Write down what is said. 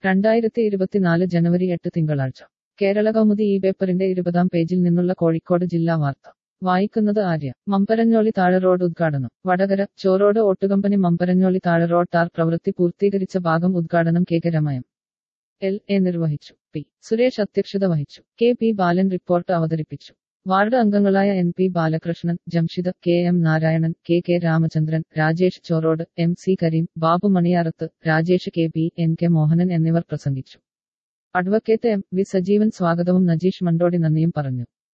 രണ്ടായിരത്തി ഇരുപത്തിനാല് ജനുവരി എട്ട് തിങ്കളാഴ്ച കേരള കൗമുദി ഈ പേപ്പറിന്റെ ഇരുപതാം പേജിൽ നിന്നുള്ള കോഴിക്കോട് ജില്ലാ വാർത്ത വായിക്കുന്നത് ആര്യ മമ്പരഞ്ഞോളി താഴെ റോഡ് ഉദ്ഘാടനം വടകര ചോറോഡ് ഓട്ടുകമ്പനി മമ്പരഞ്ഞോളി താഴെ റോഡ് ടാർ പ്രവൃത്തി പൂർത്തീകരിച്ച ഭാഗം ഉദ്ഘാടനം കെ കെ രമയം എൽ എ നിർവഹിച്ചു പി സുരേഷ് അധ്യക്ഷത വഹിച്ചു കെ പി ബാലൻ റിപ്പോർട്ട് അവതരിപ്പിച്ചു വാർഡ് അംഗങ്ങളായ N P Balakrishnan Jamshid K M Narayanan K K Ramachandran Rajesh Chorode M C Kareem Babu Maniyarath Rajesh K P N K Mohanan എന്നിവർ പ്രസംഗിച്ചു അഡ്വക്കേറ്റ് എം വി സജീവൻ സ്വാഗതവും നജീഷ് മണ്ടോടി നന്ദിയും പറഞ്ഞു